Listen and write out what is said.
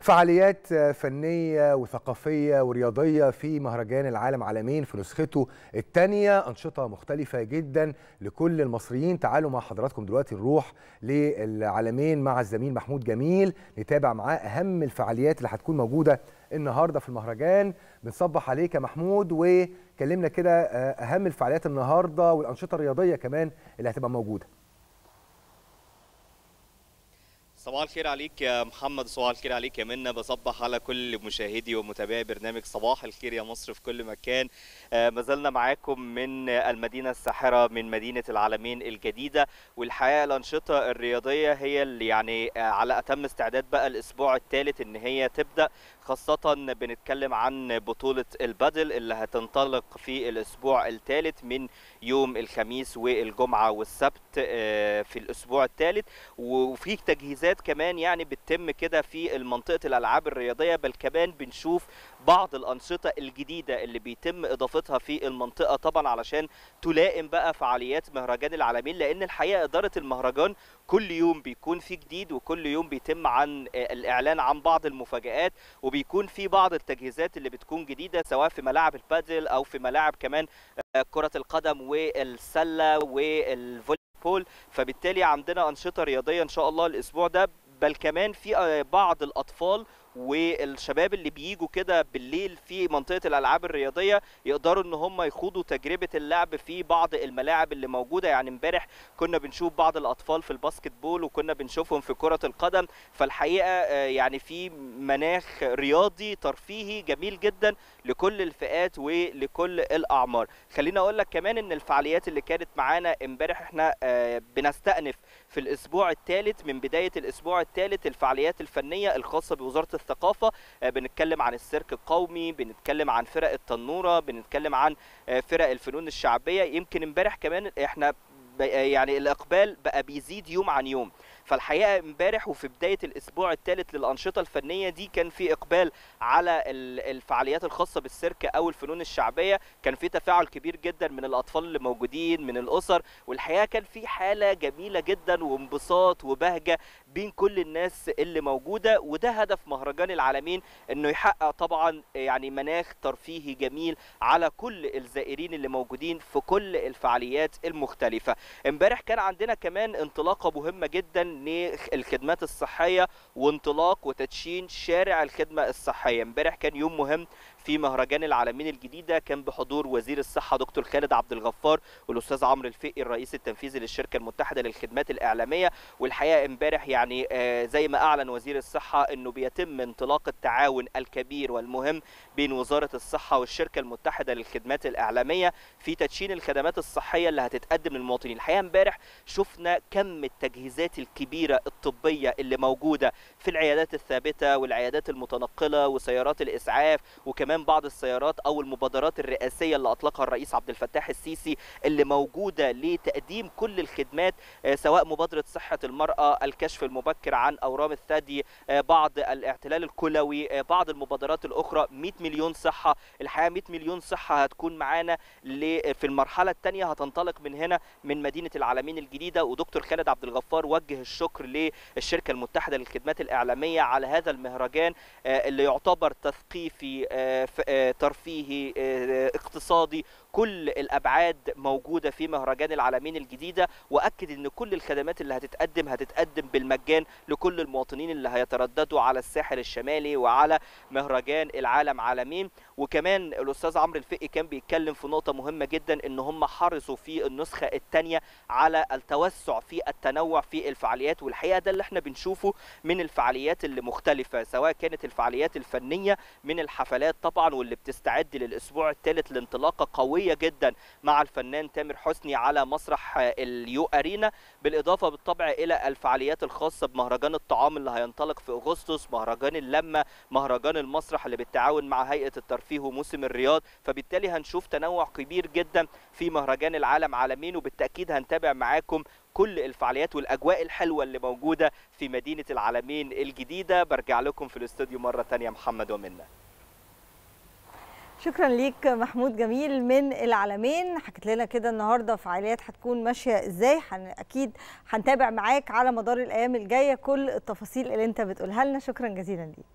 فعاليات فنية وثقافية ورياضية في مهرجان العالم عالمين في نسخته الثانية أنشطة مختلفة جدا لكل المصريين تعالوا مع حضراتكم دلوقتي نروح للعالمين مع الزميل محمود جميل نتابع معاه أهم الفعاليات اللي هتكون موجودة النهاردة في المهرجان بنصبح عليك يا محمود وكلمنا كده أهم الفعاليات النهاردة والأنشطة الرياضية كمان اللي هتبقى موجودة صباح الخير عليك يا محمد صباح الخير عليك يا منى بصبح على كل مشاهدي ومتابعي برنامج صباح الخير يا مصر في كل مكان آه ما زلنا معاكم من المدينة الساحرة من مدينة العالمين الجديدة والحقيقة الأنشطة الرياضية هي اللي يعني آه على أتم استعداد بقى الأسبوع الثالث إن هي تبدأ خاصة بنتكلم عن بطولة البادل اللي هتنطلق في الأسبوع الثالث من يوم الخميس والجمعة والسبت آه في الأسبوع الثالث وفي تجهيزات كمان يعني بتتم كده في منطقة الألعاب الرياضية بل كمان بنشوف بعض الأنشطة الجديدة اللي بيتم إضافتها في المنطقة طبعا علشان تلائم بقى فعاليات مهرجان العالمين لأن الحقيقة إدارة المهرجان كل يوم بيكون في جديد وكل يوم بيتم عن الإعلان عن بعض المفاجآت وبيكون في بعض التجهيزات اللي بتكون جديدة سواء في ملاعب البادل أو في ملاعب كمان كرة القدم والسلة والفولي بول فبالتالي عندنا أنشطة رياضية إن شاء الله الأسبوع ده بل كمان في بعض الأطفال والشباب اللي بييجوا كده بالليل في منطقه الالعاب الرياضيه يقدروا ان هم يخوضوا تجربه اللعب في بعض الملاعب اللي موجوده يعني امبارح كنا بنشوف بعض الاطفال في الباسكت بول وكنا بنشوفهم في كره القدم فالحقيقه يعني في مناخ رياضي ترفيهي جميل جدا لكل الفئات ولكل الاعمار خليني اقول لك كمان ان الفعاليات اللي كانت معانا امبارح احنا بنستأنف في الاسبوع الثالث من بدايه الاسبوع الثالث الفعاليات الفنيه الخاصه بوزاره الثقافه بنتكلم عن السيرك القومي بنتكلم عن فرق التنوره بنتكلم عن فرق الفنون الشعبيه يمكن امبارح كمان احنا يعني الاقبال بقى بيزيد يوم عن يوم فالحقيقه امبارح وفي بدايه الاسبوع الثالث للانشطه الفنيه دي كان في اقبال على الفعاليات الخاصه بالسيرك او الفنون الشعبيه كان في تفاعل كبير جدا من الاطفال اللي موجودين من الاسر والحقيقه كان في حاله جميله جدا وانبساط وبهجه بين كل الناس اللي موجوده وده هدف مهرجان العالمين انه يحقق طبعا يعني مناخ ترفيهي جميل على كل الزائرين اللي موجودين في كل الفعاليات المختلفه امبارح كان عندنا كمان انطلاقه مهمه جدا للخدمات الصحيه وانطلاق وتدشين شارع الخدمه الصحيه امبارح كان يوم مهم في مهرجان العالمين الجديده كان بحضور وزير الصحه دكتور خالد عبد الغفار والاستاذ عمرو الفقي الرئيس التنفيذي للشركه المتحده للخدمات الاعلاميه والحقيقه امبارح يعني زي ما اعلن وزير الصحه انه بيتم انطلاق التعاون الكبير والمهم بين وزاره الصحه والشركه المتحده للخدمات الاعلاميه في تدشين الخدمات الصحيه اللي هتتقدم للمواطنين الحقيقه امبارح شفنا كم التجهيزات الكبيره الطبيه اللي موجوده في العيادات الثابته والعيادات المتنقله وسيارات الاسعاف وكمان كمان بعض السيارات او المبادرات الرئاسيه اللي اطلقها الرئيس عبد الفتاح السيسي اللي موجوده لتقديم كل الخدمات سواء مبادره صحه المراه الكشف المبكر عن اورام الثدي بعض الاعتلال الكلوي بعض المبادرات الاخرى 100 مليون صحه الحقيقه 100 مليون صحه هتكون معانا في المرحله الثانيه هتنطلق من هنا من مدينه العالمين الجديده ودكتور خالد عبد الغفار وجه الشكر للشركه المتحده للخدمات الاعلاميه على هذا المهرجان اللي يعتبر تثقيفي ترفيهي اقتصادي كل الابعاد موجوده في مهرجان العالمين الجديده واكد ان كل الخدمات اللي هتتقدم هتتقدم بالمجان لكل المواطنين اللي هيترددوا على الساحل الشمالي وعلى مهرجان العالم عالمين وكمان الاستاذ عمرو الفقي كان بيتكلم في نقطه مهمه جدا ان هم حرصوا في النسخه الثانيه على التوسع في التنوع في الفعاليات والحقيقه ده اللي احنا بنشوفه من الفعاليات اللي مختلفه سواء كانت الفعاليات الفنيه من الحفلات طبعا واللي بتستعد للاسبوع الثالث لانطلاقه قويه جدا مع الفنان تامر حسني على مسرح اليو ارينا بالاضافه بالطبع الى الفعاليات الخاصه بمهرجان الطعام اللي هينطلق في اغسطس مهرجان اللمه مهرجان المسرح اللي بالتعاون مع هيئه الترفيه وموسم الرياض فبالتالي هنشوف تنوع كبير جدا في مهرجان العالم عالمين وبالتاكيد هنتابع معاكم كل الفعاليات والاجواء الحلوه اللي موجوده في مدينه العالمين الجديده برجع لكم في الاستوديو مره ثانيه محمد ومنى شكرا ليك محمود جميل من العالمين حكيت لنا كده النهارده فعاليات هتكون ماشيه ازاي حن اكيد هنتابع معاك على مدار الايام الجايه كل التفاصيل اللي انت بتقولها لنا شكرا جزيلا ليك